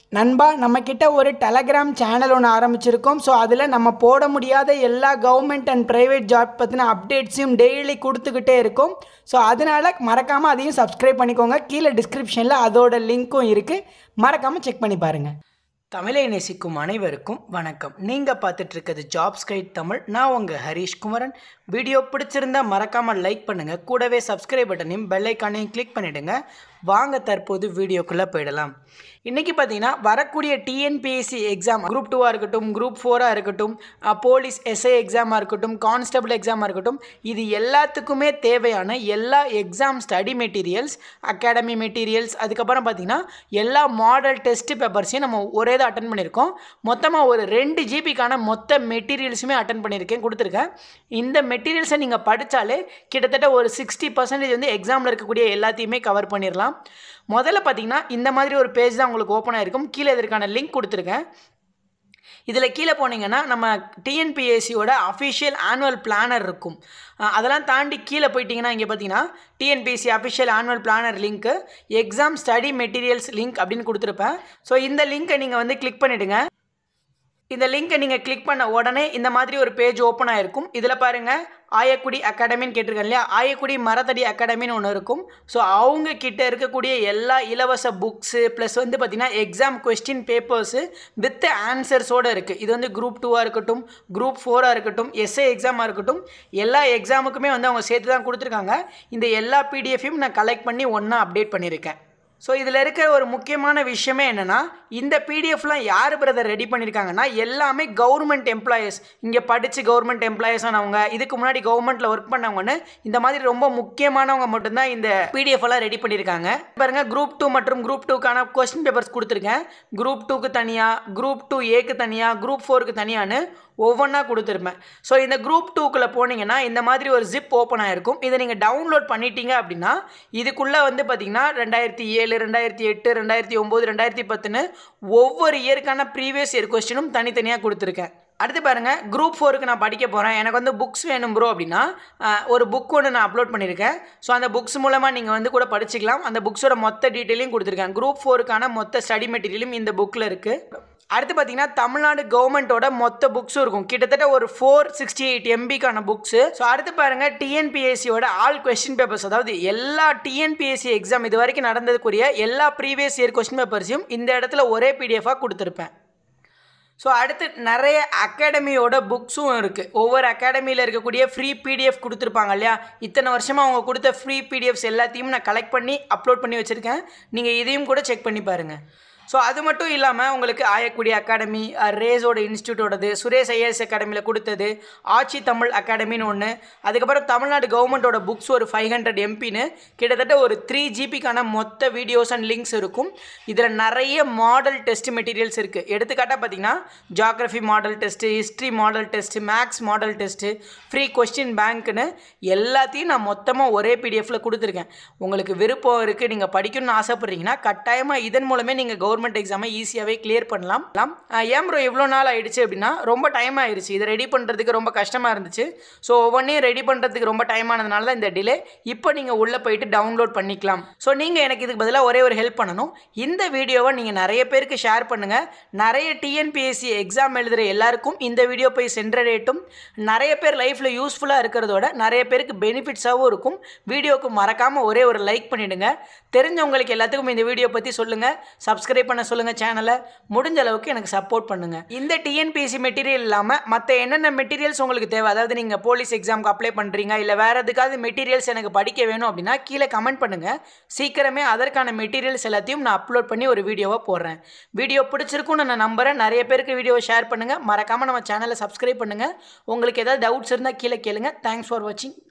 நண்பா நம்மக்கிட்ட ஒரு டெலகிராம் சேனல் ஒன்று ஆரம்பிச்சிருக்கோம் ஸோ அதில் நம்ம போட முடியாத எல்லா கவர்மெண்ட் அண்ட் ப்ரைவேட் ஜாப் பற்றின அப்டேட்ஸையும் டெய்லி கொடுத்துக்கிட்டே இருக்கும் ஸோ அதனால் மறக்காமல் அதையும் சப்ஸ்கிரைப் பண்ணிக்கோங்க கீழே டிஸ்கிரிப்ஷனில் அதோட லிங்க்கும் இருக்குது மறக்காமல் செக் பண்ணி பாருங்கள் தமிழை நேசிக்கும் அனைவருக்கும் வணக்கம் நீங்கள் பார்த்துட்டு இருக்கிறது ஜாப்ஸ் கைட் தமிழ் நான் உங்கள் ஹரீஷ் குமரன் வீடியோ பிடிச்சிருந்தா மறக்காமல் லைக் பண்ணுங்கள் கூடவே சப்ஸ்கிரைப் பட்டனையும் பெல் ஐக்கானையும் கிளிக் பண்ணிவிடுங்க வாங்க தற்போது வீடியோக்குள்ளே போயிடலாம் இன்றைக்கி பார்த்தீங்கன்னா வரக்கூடிய டிஎன்பிஎஸ்சி எக்ஸாம் குரூப் டூவாக இருக்கட்டும் குரூப் ஃபோராக இருக்கட்டும் அஹ், போலீஸ் எஸ்ஐ எக்ஸாமாக இருக்கட்டும் கான்ஸ்டபிள் எக்ஸாமாக இருக்கட்டும் இது எல்லாத்துக்குமே தேவையான எல்லா exam study materials academy materials அதுக்கப்புறம் பார்த்தீங்கன்னா எல்லா மாடல் டெஸ்ட் பேப்பர்ஸையும் நம்ம ஒரே தான் அட்டன் பண்ணியிருக்கோம் மொத்தமாக ஒரு ரெண்டு ஜிபிக்கான மொத்த மெட்டீரியல்ஸுமே அட்டன் பண்ணியிருக்கேன் கொடுத்துருக்கேன் இந்த மெட்டீரியல்ஸை நீங்கள் படித்தாலே கிட்டத்தட்ட ஒரு சிக்ஸ்டி பர்சன்டேஜ் வந்து எக்ஸாமில் இருக்கக்கூடிய எல்லாத்தையுமே கவர் பண்ணிடலாம் முதல்ல பார்த்தீங்கன்னா இந்த மாதிரி ஒரு பேஜ் தான் உங்களுக்கு ஓப்பன் ஆகிருக்கும் கீழே இதற்கான லிங்க் கொடுத்துருக்கேன் இதில் கீழே போனீங்கன்னா நம்ம டிஎன்பிஎஸ்சியோட அஃபிஷியல் ஆனுவல் பிளானர் இருக்கும் அஹ் அதெல்லாம் தாண்டி கீழே போயிட்டீங்கன்னா இங்கே பார்த்தீங்கன்னா டிஎன்பிஎஸ்சி அஃபிஷியல் ஆனுவல் பிளானர் லிங்க்கு எக்ஸாம் ஸ்டடி மெட்டீரியல்ஸ் லிங்க் அப்படின்னு கொடுத்துருப்பேன் ஸோ இந்த லிங்க்கை நீங்கள் வந்து கிளிக் பண்ணிவிடுங்க இந்த லிங்க்கை நீங்கள் கிளிக் பண்ண உடனே இந்த மாதிரி ஒரு பேஜ் ஓப்பன் ஆகிருக்கும் இதில் பாருங்கள் ஆயக்குடி அகாடமின்னு கேட்டிருக்கேன் இல்லையா ஆயக்குடி மரத்தடி அகாடமின்னு ஒன்று இருக்கும் ஸோ அவங்க கிட்ட இருக்கக்கூடிய எல்லா இலவச புக்ஸு ப்ளஸ் வந்து பார்த்திங்கன்னா எக்ஸாம் கொஸ்டின் பேப்பர்ஸு வித் ஆன்சர்ஸோடு இருக்குது இது வந்து குரூப் டூவாக இருக்கட்டும் குரூப் ஃபோராக இருக்கட்டும் எஸ்ஏ எக்ஸாமாக இருக்கட்டும் எல்லா எக்ஸாமுக்குமே வந்து அவங்க சேர்த்து தான் கொடுத்துருக்காங்க இந்த எல்லா பிடிஎஃபையும் நான் கலெக்ட் பண்ணி ஒன்றா அப்டேட் பண்ணியிருக்கேன் ஸோ இதில் இருக்க ஒரு முக்கியமான விஷயமே என்னென்னா இந்த பிடிஎஃப்லாம் யார் பிரதர் ரெடி பண்ணியிருக்காங்கன்னா எல்லாமே கவர்மெண்ட் எம்ப்ளாயீஸ் இங்கே படித்து கவர்மெண்ட் எம்ப்ளாயீஸ் ஆனவங்க இதுக்கு முன்னாடி கவர்மெண்ட்டில் ஒர்க் பண்ணவங்கன்னு இந்த மாதிரி ரொம்ப முக்கியமானவங்க மட்டும்தான் இந்த பிடிஎஃப் எல்லாம் ரெடி பண்ணியிருக்காங்க பாருங்க குரூப் டூ மற்றும் குரூப் டூக்கான கொஸ்டின் பேப்பர்ஸ் கொடுத்துருக்கேன் குரூப் டூக்கு தனியாக குரூப் டூ ஏக்கு தனியாக குரூப் ஃபோருக்கு தனியான்னு ஒவ்வொன்றா கொடுத்துருப்பேன் ஸோ இந்த குரூப் டூக்குள்ளே போனீங்கன்னா இந்த மாதிரி ஒரு ஜிப் ஓப்பன் ஆகிருக்கும் இதை நீங்கள் டவுன்லோட் பண்ணிட்டீங்க அப்படின்னா இதுக்குள்ளே வந்து பார்த்தீங்கன்னா ரெண்டாயிரத்தி ஏழு ரெண்டாயிரத்தி எட்டு ரெண்டாயிரத்தி ஒம்பது ரெண்டாயிரத்தி பத்துன்னு ஒவ்வொரு இயருக்கான ப்ரீவியஸ் இயர் கொஸ்டினும் தனித்தனியாக கொடுத்துருக்கேன் அடுத்து பாருங்கள் குரூப் ஃபோருக்கு நான் படிக்க போகிறேன் எனக்கு வந்து புக்ஸ் வேணும் ப்ரோ அப்படின்னா அஹ், ஒரு புக் ஒன்று நான் அப்லோட் பண்ணியிருக்கேன் ஸோ அந்த புக்ஸ் மூலமாக நீங்கள் வந்து கூட படிச்சுக்கலாம் அந்த புக்ஸோட மொத்த டீட்டெயிலையும் கொடுத்துருக்கேன் குரூப் ஃபோருக்கான மொத்த ஸ்டடி மெட்டீரியலும் இந்த புக்கில் இருக்குது அடுத்து பார்த்தீங்கன்னா தமிழ்நாடு கவர்மெண்ட்டோட மொத்த புக்ஸும் இருக்கும் கிட்டத்தட்ட ஒரு ஃபோர் சிக்ஸ்டி எயிட் எம்பிக்கான புக்ஸு ஸோ அடுத்து பாருங்க டிஎன்பிஎஸ்சியோட ஆல் கொஸ்டின் பேப்பர்ஸ் அதாவது எல்லா டிஎன்பிஎஸ்சி எக்ஸாம் இது வரைக்கும் நடந்ததுக்குரிய எல்லா ப்ரீவியஸ் இயர் கொஸ்டின் பேப்பர்ஸையும் இந்த இடத்துல ஒரே பிடிஎஃபாக கொடுத்துருப்பேன் ஸோ அடுத்து நிறைய அகாடமியோட புக்ஸும் இருக்குது ஒவ்வொரு அகாடமியில் இருக்கக்கூடிய ஃப்ரீ பிடிஎஃப் கொடுத்துருப்பாங்க இல்லையா இத்தனை வருஷமாக அவங்க கொடுத்த ஃப்ரீ பிடிஎஃப்ஸ் எல்லாத்தையும் நான் கலெக்ட் பண்ணி அப்லோட் பண்ணி வச்சுருக்கேன் நீங்கள் இதையும் கூட செக் பண்ணி பாருங்கள் ஸோ அது மட்டும் இல்லாமல் உங்களுக்கு ஆயக்குடி அகாடமி அஹ், ரேஸோட இன்ஸ்டியூட்டோடது சுரேஷ் ஐஏஎஸ் அகாடமியில் கொடுத்தது ஆட்சி தமிழ் அகாடமின்னு ஒன்று அதுக்கப்புறம் தமிழ்நாடு கவர்மெண்ட்டோட புக்ஸ் ஒரு ஃபைவ் ஹண்ட்ரட் எம்பின்னு கிட்டத்தட்ட ஒரு த்ரீ ஜிபிக்கான மொத்த வீடியோஸ் அண்ட் லிங்க்ஸ் இருக்கும் இதில் நிறைய மாடல் டெஸ்ட் மெட்டீரியல்ஸ் இருக்குது எடுத்துக்காட்டாக பார்த்தீங்கன்னா geography model test history model test maths model test free question பேங்க்னு எல்லாத்தையும் நான் மொத்தமாக ஒரே பிடிஎஃப்ல கொடுத்துருக்கேன் உங்களுக்கு விருப்பம் இருக்குது நீங்கள் படிக்கணும்னு ஆசைப்பட்றீங்கன்னா கட்டாயமாக இதன் மூலமே நீங்கள் கவர்மெண்ட் எக்ஸாமை ஈஸியாகவே கிளியர் பண்ணலாம் லாம். ஆஹ் ஏன் ப்ரோ இவ்வளோ நாள் ஆயிடுச்சு அப்படின்னா ரொம்ப டைம் ஆயிடுச்சு இதை ரெடி பண்ணுறதுக்கு ரொம்ப கஷ்டமாக இருந்துச்சு ஸோ ஒவ்வொன்றையும் ரெடி பண்ணுறதுக்கு ரொம்ப டைம் ஆனதுனால தான் இந்த டிலே இப்போ நீங்கள் உள்ளே போயிட்டு டவுன்லோட் பண்ணிக்கலாம் ஸோ நீங்கள் எனக்கு இதுக்கு பதிலாக ஒரே ஒரு ஹெல்ப் பண்ணணும் இந்த வீடியோவை நீங்கள் நிறைய பேருக்கு ஷேர் பண்ணுங்கள் நிறைய டிஎன்பிஎஸ்சி எக்ஸாம் எழுதுகிற எல்லாருக்கும் இந்த வீடியோ போய் சென்றடையட்டும் நிறைய பேர் லைஃப்பில் யூஸ்ஃபுல்லாக இருக்கிறதோட நிறைய பேருக்கு பெனிஃபிட்ஸாகவும் இருக்கும் வீடியோவுக்கு மறக்காமல் ஒரே ஒரு லைக் பண்ணிவிடுங்க தெரிஞ்சவங்களுக்கு எல்லாத்துக்கும் இந்த வீடியோ பற்றி சொல்லுங்கள் சப்ஸ்கிரைப் பண்ண சொல்லுங்கள் சேனலை முடிஞ்ச அளவுக்கு எனக்கு சப்போர்ட் பண்ணுங்கள் இந்த டிஎன்பிஎஸ்சி மெட்டீரியல் இல்லாமல் மற்ற என்னென்ன மெட்டீரியல்ஸ் உங்களுக்கு தேவை அதாவது நீங்கள் போலீஸ் எக்ஸாமுக்கு அப்ளை பண்ணுறீங்க இல்லை வேறு எதுக்காவது மெட்டீரியல்ஸ் எனக்கு படிக்க வேணும் அப்படின்னா கீழே கமெண்ட் பண்ணுங்கள் சீக்கிரமே அதற்கான மெட்டீரியல்ஸ் எல்லாத்தையும் நான் அப்லோட் பண்ணி ஒரு வீடியோவை போடுறேன் வீடியோ பிடிச்சிருக்கும்னு நான் நம்புறேன் நிறைய பேருக்கு வீடியோவை ஷேர் பண்ணுங்கள் மறக்காமல் நம்ம சேனலை சப்ஸ்கிரைப் பண்ணுங்கள் உங்களுக்கு ஏதாவது டவுட்ஸ் இருந்தால் கீழே கேளுங்க தேங்க்ஸ் ஃபார் வாட்சிங்